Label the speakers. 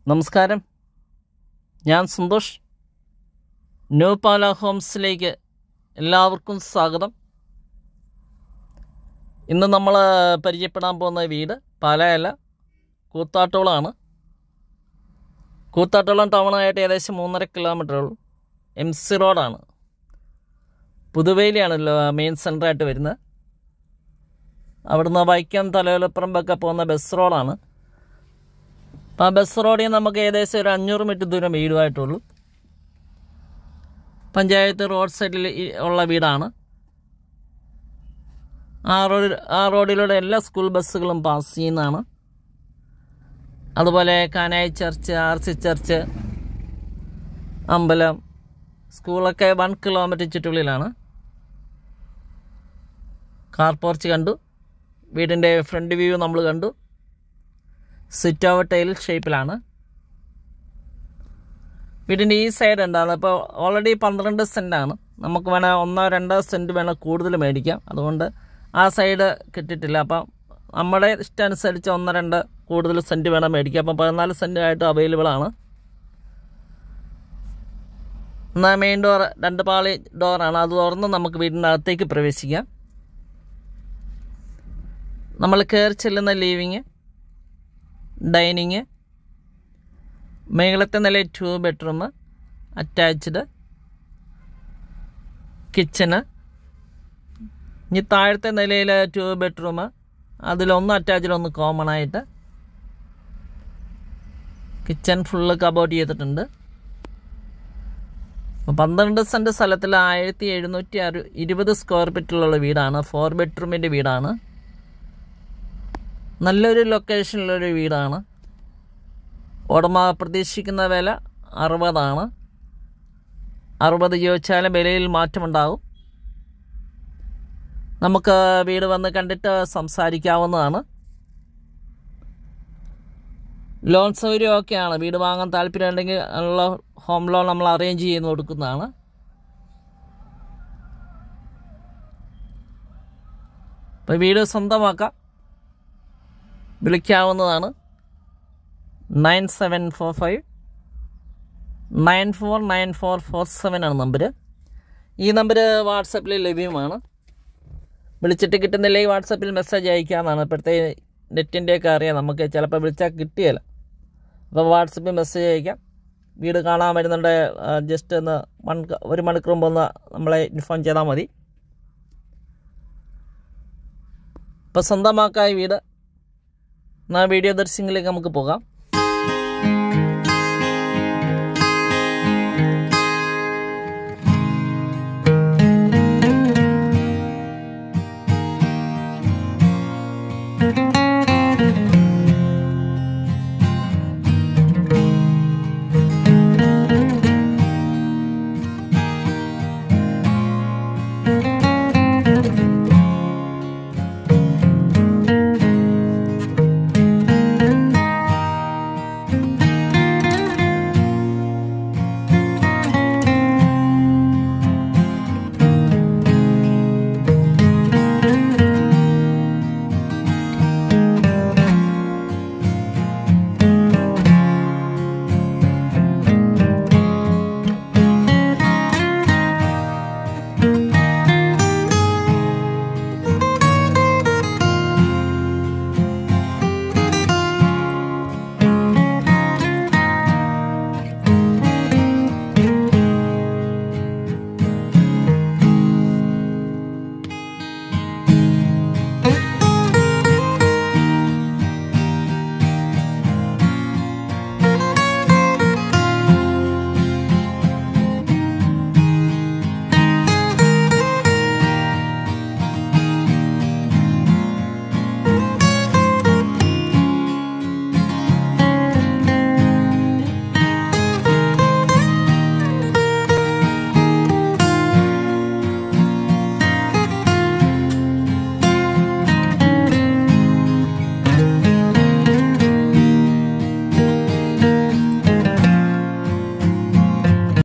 Speaker 1: നമസ്കാരം ഞാൻ സന്തോഷ് ന്യൂ പാല ഹോംസിലേക്ക് എല്ലാവർക്കും സ്വാഗതം ഇന്ന് നമ്മൾ പരിചയപ്പെടാൻ പോകുന്ന വീട് പാലയല്ല കൂത്താട്ടോളാണ് കൂത്താട്ടോളം ടൗണായിട്ട് ഏകദേശം മൂന്നര കിലോമീറ്റർ ഉള്ളൂ എം സി റോഡാണ് പുതുവേലിയാണ് മെയിൻ സെൻറ്ററായിട്ട് വരുന്നത് അവിടുന്ന് വൈക്കം തലയോലപ്പുറമ്പൊക്കെ പോകുന്ന ബസ് റോഡാണ് അപ്പം ആ ബസ് റോഡിൽ നിന്ന് നമുക്ക് ഏകദേശം ഒരു അഞ്ഞൂറ് മീറ്റർ ദൂരം വീടുമായിട്ടുള്ളൂ പഞ്ചായത്ത് റോഡ് സൈഡിൽ ഈ- ഉള്ള വീടാണ് ആ റോഡ് ആ റോഡിലൂടെ എല്ലാ സ്കൂൾ ബസ്സുകളും പാസ് ചെയ്യുന്നതാണ് അതുപോലെ കാനായി ചർച്ച് ആർ സി ചർച്ച് അമ്പലം സ്കൂളൊക്കെ വൺ കിലോമീറ്റർ ചുറ്റുള്ളിലാണ് കാർ പോർച്ച് കണ്ടു വീടിൻ്റെ ഫ്രണ്ട് വ്യൂ നമ്മൾ കണ്ടു സിറ്റ് ഓവർ ടൈൽ ഷേപ്പിലാണ് വീടിൻ്റെ ഈ സൈഡ് ഉണ്ടാകുന്നത് അപ്പോൾ ഓൾറെഡി പന്ത്രണ്ട് സെൻറ്റാണ് നമുക്ക് വേണേൽ ഒന്നോ രണ്ടോ സെൻറ്റ് വേണം കൂടുതൽ മേടിക്കാം അതുകൊണ്ട് ആ സൈഡ് കിട്ടിയിട്ടില്ല അപ്പം നമ്മുടെ ഇഷ്ടം അനുസരിച്ച് ഒന്ന് രണ്ട് കൂടുതൽ സെൻറ്റ് വേണം മേടിക്കാം അപ്പം പതിനാല് സെൻറ്റ് ആയിട്ട് അവൈലബിൾ ആണ് എന്നാൽ മെയിൻ ഡോർ രണ്ട് പാളി ഡോറാണ് അത് തുറന്ന് നമുക്ക് വീടിൻ്റെ അകത്തേക്ക് പ്രവേശിക്കാം നമ്മൾ കയറി ചെല്ലുന്ന ലീവിങ് ഡൈനിങ് മേളത്തെ നില ടു ബെഡ്റൂം അറ്റാച്ച്ഡ് കിച്ചണ് ഇനി താഴത്തെ നിലയിൽ ടു ബെഡ്റൂം അതിലൊന്ന് അറ്റാച്ച്ഡ് ഒന്ന് കോമൺ ആയിട്ട് കിച്ചൺ ഫുള്ള് കബോർഡ് ചെയ്തിട്ടുണ്ട് അപ്പോൾ പന്ത്രണ്ട് സെൻറ്റ് സ്ഥലത്തിൽ ആയിരത്തി എഴുന്നൂറ്റി അറു ഇരുപത് സ്ക്വയർ ഫീറ്റിലുള്ള വീടാണ് ഫോർ ബെഡ്റൂമിൻ്റെ വീടാണ് നല്ലൊരു ലൊക്കേഷനിലൊരു വീടാണ് ഉടമ പ്രതീക്ഷിക്കുന്ന വില അറുപതാണ് അറുപത് ചോദിച്ചാലും വിലയിൽ മാറ്റമുണ്ടാകും നമുക്ക് വീട് വന്ന് കണ്ടിട്ട് സംസാരിക്കാവുന്നതാണ് ലോൺ സൗകര്യം ഒക്കെയാണ് വീട് വാങ്ങാൻ താല്പര്യമുണ്ടെങ്കിൽ ഉള്ള ഹോം ലോൺ നമ്മൾ അറേഞ്ച് ചെയ്ത് കൊടുക്കുന്നതാണ് അപ്പോൾ വീട് സ്വന്തമാക്കാം വിളിക്കാവുന്നതാണ് nine seven four five nine four nine four four seven ആണ് നമ്പർ ഈ നമ്പർ വാട്സപ്പിൽ ലഭ്യമാണ് വിളിച്ചിട്ട് കിട്ടുന്നില്ലെങ്കിൽ വാട്സപ്പിൽ മെസ്സേജ് അയക്കാമെന്നാണ് ഇപ്പോഴത്തെ നെറ്റിൻ്റെയൊക്കെ അറിയാം നമുക്ക് ചിലപ്പോൾ വിളിച്ചാൽ കിട്ടിയല്ല അപ്പോൾ വാട്സപ്പിൽ മെസ്സേജ് അയക്കാം വീട് കാണാൻ വരുന്നുണ്ട് ജസ്റ്റ് ഒന്ന് വൺ ഒരു മണിക്കൂർ മുമ്പ് ഒന്ന് നമ്മളെ ഇൻഫോം ചെയ്താൽ മതി ഇപ്പോൾ സ്വന്തമാക്കായ വീട് എന്നാൽ വീഡിയോ ദർശനങ്ങളിലേക്ക് നമുക്ക് പോകാം